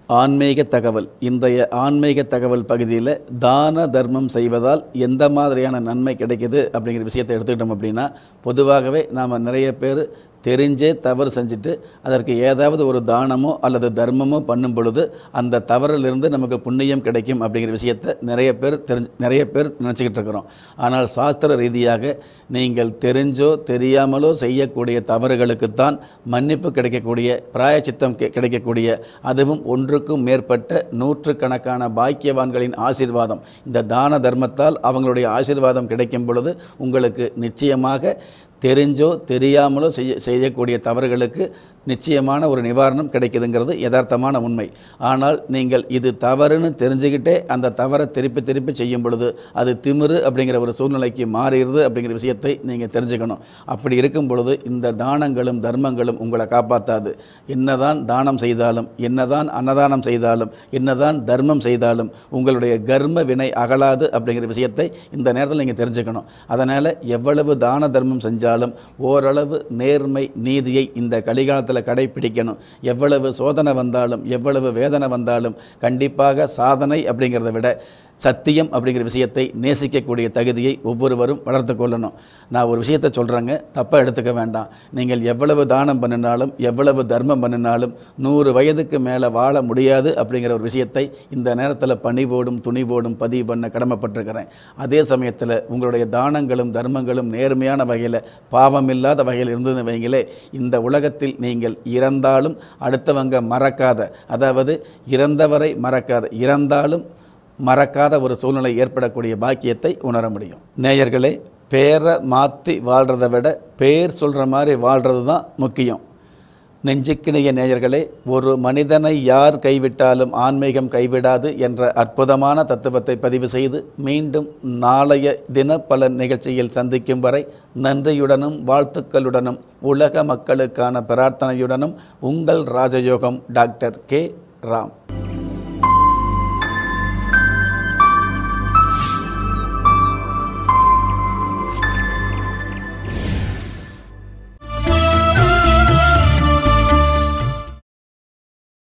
ஆன்மீக தகவல் இன்றைய ஆன்மீக தகவல் பகுதியில் தான தர்மம் செய்வதால் எந்த மாதிரியான நன்மை கிடைக்குது அப்படிங்கிற விஷயத்தை எடுத்துக்கிட்டோம் அப்படின்னா பொதுவாகவே நாம் நிறைய பேர் தெரிஞ்சே தவறு செஞ்சுட்டு அதற்கு ஏதாவது ஒரு தானமோ அல்லது தர்மமோ பண்ணும் பொழுது அந்த தவறிலிருந்து நமக்கு புண்ணியம் கிடைக்கும் அப்படிங்கிற விஷயத்தை நிறைய பேர் தெரிஞ்சு நிறைய பேர் நினச்சிக்கிட்டு இருக்கிறோம் ஆனால் சாஸ்திர ரீதியாக நீங்கள் தெரிஞ்சோ தெரியாமலோ செய்யக்கூடிய தவறுகளுக்குத்தான் மன்னிப்பு கிடைக்கக்கூடிய பிராயச்சித்தம் கி- கிடைக்கக்கூடிய அதுவும் ஒன்றுக்கும் மேற்பட்ட நூற்றுக்கணக்கான பாக்கியவான்களின் ஆசீர்வாதம் இந்த தான தர்மத்தால் அவங்களுடைய ஆசீர்வாதம் கிடைக்கும் பொழுது உங்களுக்கு நிச்சயமாக தெரிஞ்சோ தெரியாமலோ செய்ய செய்யக்கூடிய தவறுகளுக்கு நிச்சயமான ஒரு நிவாரணம் கிடைக்குதுங்கிறது யதார்த்தமான உண்மை ஆனால் நீங்கள் இது தவறுன்னு தெரிஞ்சுக்கிட்டே அந்த தவறை திருப்பி திருப்பி செய்யும் பொழுது அது திமிரு அப்படிங்கிற ஒரு சூழ்நிலைக்கு மாறிடுது அப்படிங்கிற விஷயத்தை நீங்கள் தெரிஞ்சுக்கணும் அப்படி இருக்கும் பொழுது இந்த தானங்களும் தர்மங்களும் உங்களை காப்பாற்றாது என்னதான் தானம் செய்தாலும் என்னதான் அன்னதானம் செய்தாலும் என்னதான் தர்மம் செய்தாலும் உங்களுடைய கர்ம வினை அகலாது அப்படிங்கிற விஷயத்தை இந்த நேரத்தில் நீங்கள் தெரிஞ்சுக்கணும் அதனால் எவ்வளவு தான தர்மம் செஞ்சாலும் ஓரளவு நேர்மை நீதியை இந்த கலிகாலத்தில் கடைப்பிடிக்கணும் எவ்வளவு சோதனை வந்தாலும் எவ்வளவு வேதனை வந்தாலும் கண்டிப்பாக சாதனை அப்படிங்கிறத விட சத்தியம் அப்படிங்கிற விஷயத்தை நேசிக்கக்கூடிய தகுதியை ஒவ்வொருவரும் வளர்த்து கொள்ளணும் நான் ஒரு விஷயத்தை சொல்கிறேங்க தப்பாக எடுத்துக்க வேண்டாம் நீங்கள் எவ்வளவு தானம் பண்ணினாலும் எவ்வளவு தர்மம் பண்ணினாலும் நூறு வயதுக்கு மேலே வாழ முடியாது அப்படிங்கிற ஒரு விஷயத்தை இந்த நேரத்தில் பணிவோடும் துணிவோடும் பதிவு பண்ண கடமைப்பட்டிருக்கிறேன் அதே சமயத்தில் உங்களுடைய தானங்களும் தர்மங்களும் நேர்மையான வகையில் பாவமில்லாத வகையில் இருந்ததுன்னு வைங்களே இந்த உலகத்தில் நீங்கள் இறந்தாலும் அடுத்தவங்க மறக்காத அதாவது இறந்தவரை மறக்காத இறந்தாலும் மறக்காத ஒரு சூழ்நிலை ஏற்படக்கூடிய பாக்கியத்தை உணர முடியும் நேயர்களே பேரை மாற்றி வாழ்கிறத விட பேர் சொல்கிற மாதிரி வாழ்கிறது தான் முக்கியம் நெஞ்சுக்கிணைய நேயர்களே ஒரு மனிதனை யார் கைவிட்டாலும் ஆன்மீகம் கைவிடாது என்ற அற்புதமான தத்துவத்தை பதிவு செய்து மீண்டும் நாளைய தின பல நிகழ்ச்சியில் சந்திக்கும் வரை நன்றியுடனும் வாழ்த்துக்களுடனும் உலக மக்களுக்கான பிரார்த்தனையுடனும் உங்கள் ராஜயோகம் டாக்டர் கே ராம்